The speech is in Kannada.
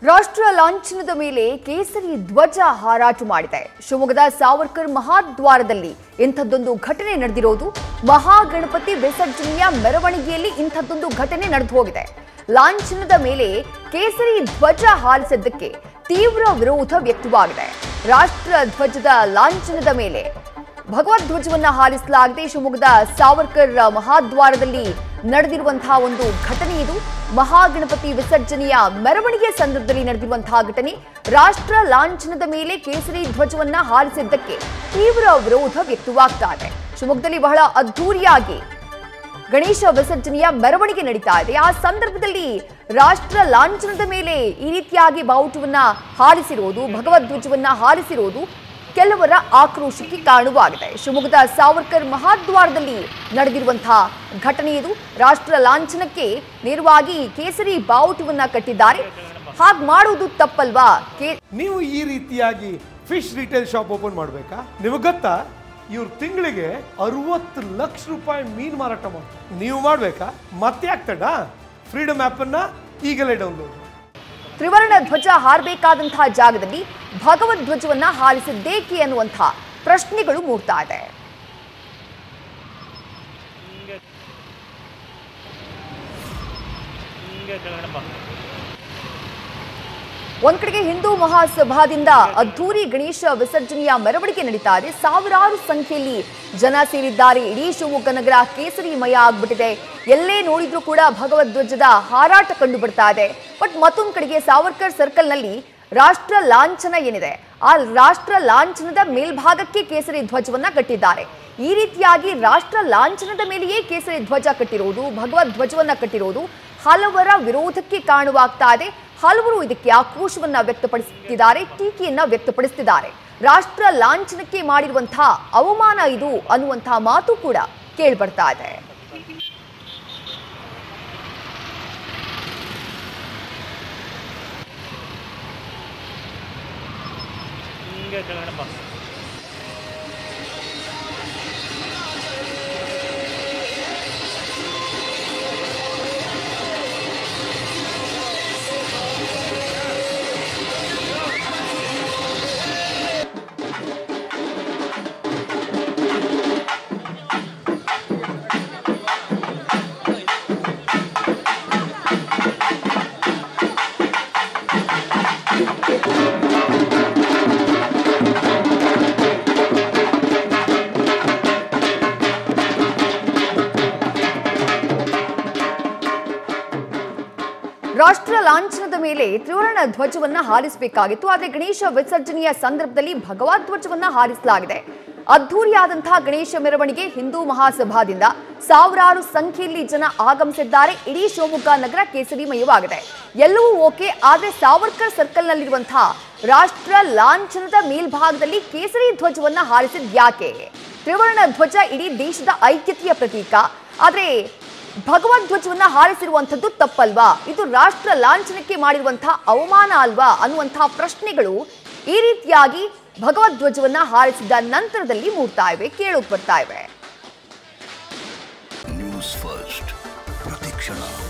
ರಾಷ್ಟ್ರ ಲಾಂಛನದ ಮೇಲೆ ಕೇಸರಿ ಧ್ವಜ ಹಾರಾಟ ಮಾಡಿದೆ ಶಿವಮೊಗ್ಗದ ಸಾವರ್ಕರ್ ಮಹಾದ್ವಾರದಲ್ಲಿ ಇಂಥದ್ದೊಂದು ಘಟನೆ ನಡೆದಿರೋದು ಮಹಾಗಣಪತಿ ವಿಸರ್ಜನೆಯ ಮೆರವಣಿಗೆಯಲ್ಲಿ ಇಂಥದ್ದೊಂದು ಘಟನೆ ನಡೆದು ಹೋಗಿದೆ ಲಾಂಛನದ ಮೇಲೆ ಕೇಸರಿ ಧ್ವಜ ಹಾರಿಸಿದ್ದಕ್ಕೆ ತೀವ್ರ ವಿರೋಧ ವ್ಯಕ್ತವಾಗಿದೆ ರಾಷ್ಟ್ರ ಧ್ವಜದ ಲಾಂಛನದ ಮೇಲೆ ಭಗವದ್ಧ್ವಜವನ್ನ ಹಾರಿಸಲಾಗಿದೆ ಶಿವಮೊಗ್ಗದ ಸಾವರ್ಕರ್ ಮಹಾದ್ವಾರದಲ್ಲಿ ನಡೆದಿರುವಂತಹ ಒಂದು ಘಟನೆ ಇದು ಮಹಾಗಣಪತಿ ವಿಸರ್ಜನೆಯ ಮೆರವಣಿಗೆ ಸಂದರ್ಭದಲ್ಲಿ ನಡೆದಿರುವಂತಹ ಘಟನೆ ರಾಷ್ಟ್ರ ಲಾಂಛನದ ಮೇಲೆ ಕೇಸರಿ ಧ್ವಜವನ್ನ ಹಾರಿಸಿದ್ದಕ್ಕೆ ತೀವ್ರ ವಿರೋಧ ವ್ಯಕ್ತವಾಗ್ತಾ ಇದೆ ಶಿವಮೊಗ್ಗದಲ್ಲಿ ಬಹಳ ಅದ್ಧೂರಿಯಾಗಿ ಗಣೇಶ ವಿಸರ್ಜನೆಯ ಮೆರವಣಿಗೆ ನಡೀತಾ ಇದೆ ಆ ಸಂದರ್ಭದಲ್ಲಿ ರಾಷ್ಟ್ರ ಲಾಂಛನದ ಮೇಲೆ ಈ ರೀತಿಯಾಗಿ ಬಾವುಟವನ್ನ ಹಾರಿಸಿರೋದು ಭಗವದ್ಧ್ವಜವನ್ನ ಹಾರಿಸಿರೋದು ಕೆಲವರ ಆಕ್ರೋಶಕ್ಕೆ ಕಾರಣವಾಗಿದೆ ಶಿವಮೊಗ್ಗದ ಸಾವರ್ಕರ್ ಮಹಾದ್ವಾರದಲ್ಲಿ ನಡೆದಿರುವಂತಹ ಘಟನೆ ಇದು ರಾಷ್ಟ್ರ ಲಾಂಛನಕ್ಕೆ ನೇರವಾಗಿ ಕೇಸರಿ ಬಾವುಟವನ್ನ ಕಟ್ಟಿದ್ದಾರೆ ಹಾಗೆ ಮಾಡುವುದು ತಪ್ಪಲ್ವಾ ಕೇ ನೀವು ಈ ರೀತಿಯಾಗಿ ಫಿಶ್ ರಿಟೇಲ್ ಶಾಪ್ ಓಪನ್ ಮಾಡಬೇಕಾ ನಿಮಗೆ ಗೊತ್ತಾ ಇವ್ರು ತಿಂಗಳಿಗೆ ಅರವತ್ತು ಲಕ್ಷ ರೂಪಾಯಿ ಮೀನು ಮಾರಾಟ ಮಾಡ್ತಾರೆ ನೀವು ಮಾಡಬೇಕಾ ಮತ್ತೆ ಆಗ್ತಡ ಫ್ರೀಡಮ್ ಆ್ಯಪನ್ನು ಈಗಲೇ ಡೌನ್ಲೋಡ್ ತ್ರಿವರ್ಣ ಧ್ವಜ ಹಾರಬೇಕಾದಂತಹ ಜಾಗದಲ್ಲಿ ಭಗವದ್ ಧ್ವಜವನ್ನ ಹಾರಿಸಿದ್ದೇಕೆ ಅನ್ನುವಂತಹ ಪ್ರಶ್ನೆಗಳು ಮೂಡ್ತಾ ಇದೆ ಒಂದ್ ಕಡೆಗೆ ಹಿಂದೂ ಮಹಾಸಭಾದಿಂದ ಅದ್ಧೂರಿ ಗಣೇಶ ವಿಸರ್ಜನೆಯ ಮೆರವಣಿಗೆ ನಡೀತಾ ಇದೆ ಸಾವಿರಾರು ಸಂಖ್ಯೆಯಲ್ಲಿ ಜನ ಸೇರಿದ್ದಾರೆ ಇಡೀ ಶಿವಮೊಗ್ಗ ನಗರ ಕೇಸರಿಮಯ ಆಗ್ಬಿಟ್ಟಿದೆ ಎಲ್ಲೇ ನೋಡಿದ್ರೂ ಕೂಡ ಭಗವದ್ ಧ್ವಜದ ಹಾರಾಟ ಕಂಡು ಬರ್ತಾ ಇದೆ ಬಟ್ ಮತ್ತೊಂದ್ ಕಡೆಗೆ ಸಾವರ್ಕರ್ ಸರ್ಕಲ್ನಲ್ಲಿ ರಾಷ್ಟ್ರ ಲಾಂಛನ ಏನಿದೆ ಆ ರಾಷ್ಟ್ರ ಲಾಂಛನದ ಮೇಲ್ಭಾಗಕ್ಕೆ ಕೇಸರಿ ಧ್ವಜವನ್ನ ಕಟ್ಟಿದ್ದಾರೆ ಈ ರೀತಿಯಾಗಿ ರಾಷ್ಟ್ರ ಲಾಂಛನದ ಮೇಲೆಯೇ ಕೇಸರಿ ಧ್ವಜ ಕಟ್ಟಿರೋದು ಭಗವದ್ ಧ್ವಜವನ್ನ ಕಟ್ಟಿರೋದು ಹಲವರ ವಿರೋಧಕ್ಕೆ ಕಾರಣವಾಗ್ತಾ ಇದೆ ಹಲವರು ಇದಕ್ಕೆ ಆಕ್ರೋಶವನ್ನ ವ್ಯಕ್ತಪಡಿಸುತ್ತಿದ್ದಾರೆ ಟೀಕೆಯನ್ನ ವ್ಯಕ್ತಪಡಿಸುತ್ತಿದ್ದಾರೆ ರಾಷ್ಟ್ರ ಲಾಂಛನಕ್ಕೆ ಮಾಡಿರುವಂತಹ ಅವಮಾನ ಇದು ಅನ್ನುವಂತಹ ಮಾತು ಕೂಡ ಕೇಳ್ಬರ್ತಾ ಇದೆ ಹಿಂಗೆ ಕೆಳಗಡೆ ಬಾ ರಾಷ್ಟ್ರ ಲಾಂಛನದ ಮೇಲೆ ತ್ರಿವರ್ಣ ಧ್ವಜವನ್ನ ಹಾರಿಸಬೇಕಾಗಿತ್ತು ಆದರೆ ಗಣೇಶ ವಿಸರ್ಜನೆಯ ಸಂದರ್ಭದಲ್ಲಿ ಭಗವದ್ ಧ್ವಜವನ್ನ ಹಾರಿಸಲಾಗಿದೆ ಅದ್ಧೂರಿಯಾದಂತಹ ಗಣೇಶ ಮೆರವಣಿಗೆ ಹಿಂದೂ ಮಹಾಸಭಾದಿಂದ ಸಾವಿರಾರು ಸಂಖ್ಯೆಯಲ್ಲಿ ಜನ ಆಗಮಿಸಿದ್ದಾರೆ ಇಡೀ ಶಿವಮೊಗ್ಗ ನಗರ ಕೇಸರಿಮಯವಾಗಿದೆ ಎಲ್ಲವೂ ಓಕೆ ಆದರೆ ಸಾವರ್ಕರ್ ಸರ್ಕಲ್ನಲ್ಲಿರುವಂತಹ ರಾಷ್ಟ್ರ ಲಾಂಛನದ ಮೇಲ್ಭಾಗದಲ್ಲಿ ಕೇಸರಿ ಧ್ವಜವನ್ನ ಹಾರಿಸಿದ್ ಯಾಕೆ ತ್ರಿವರ್ಣ ಧ್ವಜ ಇಡೀ ದೇಶದ ಐಕ್ಯತೆಯ ಪ್ರತೀಕ ಆದರೆ ಭಗವದ್ ಧ್ವಜವನ್ನ ಹಾರಿಸಿರುವಂಥದ್ದು ತಪ್ಪಲ್ವಾ ಇದು ರಾಷ್ಟ್ರ ಲಾಂಛನಕ್ಕೆ ಮಾಡಿರುವಂತಹ ಅವಮಾನ ಅಲ್ವಾ ಅನ್ನುವಂತಹ ಪ್ರಶ್ನೆಗಳು ಈ ರೀತಿಯಾಗಿ ಭಗವದ್ ಧ್ವಜವನ್ನ ಹಾರಿಸಿದ ನಂತರದಲ್ಲಿ ಮೂಡ್ತಾ ಇವೆ ಕೇಳೋಕ್ ಬರ್ತಾ ಇವೆ ನ್ಯೂಸ್ ಫಸ್ಟ್ ಪ್ರತಿಕ್ಷಣ